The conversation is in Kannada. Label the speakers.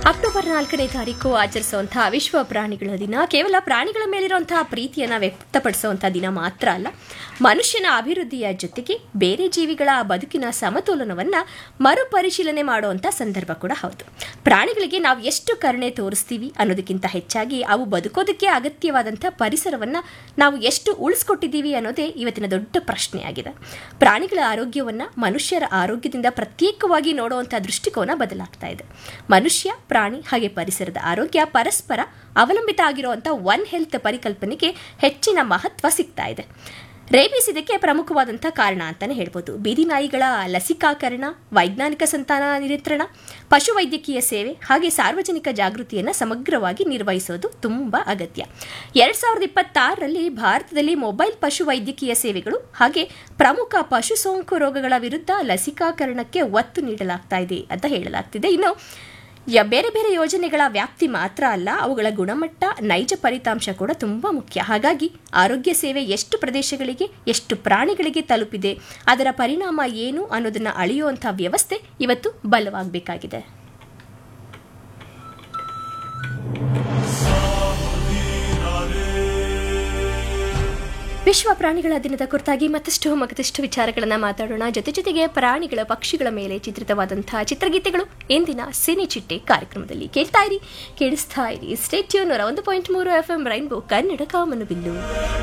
Speaker 1: ಅಕ್ಟೋಬರ್ ನಾಲ್ಕನೇ ತಾರೀಕು ಆಚರಿಸುವಂತಹ ವಿಶ್ವ ಪ್ರಾಣಿಗಳ ದಿನ ಕೇವಲ ಪ್ರಾಣಿಗಳ ಮೇಲಿರುವಂತಹ ಪ್ರೀತಿಯನ್ನು ವ್ಯಕ್ತಪಡಿಸುವಂತಹ ದಿನ ಮಾತ್ರ ಅಲ್ಲ ಮನುಷ್ಯನ ಅಭಿವೃದ್ಧಿಯ ಜೊತೆಗೆ ಬೇರೆ ಜೀವಿಗಳ ಬದುಕಿನ ಸಮತೋಲನವನ್ನು ಮರುಪರಿಶೀಲನೆ ಮಾಡುವಂಥ ಸಂದರ್ಭ ಕೂಡ ಹೌದು ಪ್ರಾಣಿಗಳಿಗೆ ನಾವು ಎಷ್ಟು ಕರುಣೆ ತೋರಿಸ್ತೀವಿ ಅನ್ನೋದಕ್ಕಿಂತ ಹೆಚ್ಚಾಗಿ ಅವು ಬದುಕೋದಕ್ಕೆ ಅಗತ್ಯವಾದಂಥ ಪರಿಸರವನ್ನು ನಾವು ಎಷ್ಟು ಉಳಿಸ್ಕೊಟ್ಟಿದ್ದೀವಿ ಅನ್ನೋದೇ ಇವತ್ತಿನ ದೊಡ್ಡ ಪ್ರಶ್ನೆಯಾಗಿದೆ ಪ್ರಾಣಿಗಳ ಆರೋಗ್ಯವನ್ನು ಮನುಷ್ಯರ ಆರೋಗ್ಯದಿಂದ ಪ್ರತ್ಯೇಕವಾಗಿ ನೋಡುವಂಥ ದೃಷ್ಟಿಕೋನ ಬದಲಾಗ್ತಾ ಇದೆ ಮನುಷ್ಯ ಪ್ರಾಣಿ ಹಾಗೆ ಪರಿಸರದ ಆರೋಗ್ಯ ಪರಸ್ಪರ ಅವಲಂಬಿತ ಆಗಿರುವಂಥ ಒನ್ ಹೆಲ್ತ್ ಪರಿಕಲ್ಪನೆಗೆ ಹೆಚ್ಚಿನ ಮಹತ್ವ ಸಿಗ್ತಾ ಇದೆ ರೇಬಿಸ್ ಇದಕ್ಕೆ ಪ್ರಮುಖವಾದಂಥ ಕಾರಣ ಅಂತಲೇ ಹೇಳ್ಬೋದು ಬೀದಿ ನಾಯಿಗಳ ಲಸಿಕಾಕರಣ ವೈಜ್ಞಾನಿಕ ಸಂತಾನ ನಿಯಂತ್ರಣ ಪಶುವೈದ್ಯಕೀಯ ಸೇವೆ ಹಾಗೆ ಸಾರ್ವಜನಿಕ ಜಾಗೃತಿಯನ್ನು ಸಮಗ್ರವಾಗಿ ನಿರ್ವಹಿಸೋದು ತುಂಬ ಅಗತ್ಯ ಎರಡು ಸಾವಿರದ ಇಪ್ಪತ್ತಾರರಲ್ಲಿ ಭಾರತದಲ್ಲಿ ಮೊಬೈಲ್ ಪಶುವೈದ್ಯಕೀಯ ಸೇವೆಗಳು ಹಾಗೆ ಪ್ರಮುಖ ಪಶು ಸೋಂಕು ರೋಗಗಳ ವಿರುದ್ಧ ಲಸಿಕಾಕರಣಕ್ಕೆ ಒತ್ತು ನೀಡಲಾಗ್ತಾ ಇದೆ ಅಂತ ಹೇಳಲಾಗ್ತಿದೆ ಇನ್ನು ಯ ಬೇರೆ ಬೇರೆ ಯೋಜನೆಗಳ ವ್ಯಾಪ್ತಿ ಮಾತ್ರ ಅಲ್ಲ ಅವುಗಳ ಗುಣಮಟ್ಟ ನೈಜ ಫಲಿತಾಂಶ ಕೂಡ ತುಂಬ ಮುಖ್ಯ ಹಾಗಾಗಿ ಆರೋಗ್ಯ ಸೇವೆ ಎಷ್ಟು ಪ್ರದೇಶಗಳಿಗೆ ಎಷ್ಟು ಪ್ರಾಣಿಗಳಿಗೆ ತಲುಪಿದೆ ಅದರ ಪರಿಣಾಮ ಏನು ಅನ್ನೋದನ್ನು ಅಳೆಯುವಂಥ ವ್ಯವಸ್ಥೆ ಇವತ್ತು ಬಲವಾಗಬೇಕಾಗಿದೆ ವಿಶ್ವ ಪ್ರಾಣಿಗಳ ದಿನದ ಕುರಿತಾಗಿ ಮತ್ತಷ್ಟು ಮತ್ತಷ್ಟು ವಿಚಾರಗಳನ್ನು ಮಾತಾಡೋಣ ಜೊತೆ ಜೊತೆಗೆ ಪ್ರಾಣಿಗಳ ಪಕ್ಷಿಗಳ ಮೇಲೆ ಚಿತ್ರಿತವಾದಂತಹ ಚಿತ್ರಗೀತೆಗಳು ಇಂದಿನ ಸಿನಿ ಚಿಟ್ಟೆ ಕಾರ್ಯಕ್ರಮದಲ್ಲಿ ಕೇಳ್ತಾ ಇರಿ ಕೇಳಿಸ್ತಾ ಇರಿ ಸ್ಟೇಟ್ಯೂನ್ ಒಂದು ಪಾಯಿಂಟ್ ಮೂರು ಎಫ್ ಎಂ ರೈನ್ಬೋ ಕನ್ನಡ ಕಾಮನಬಿಲ್ಲು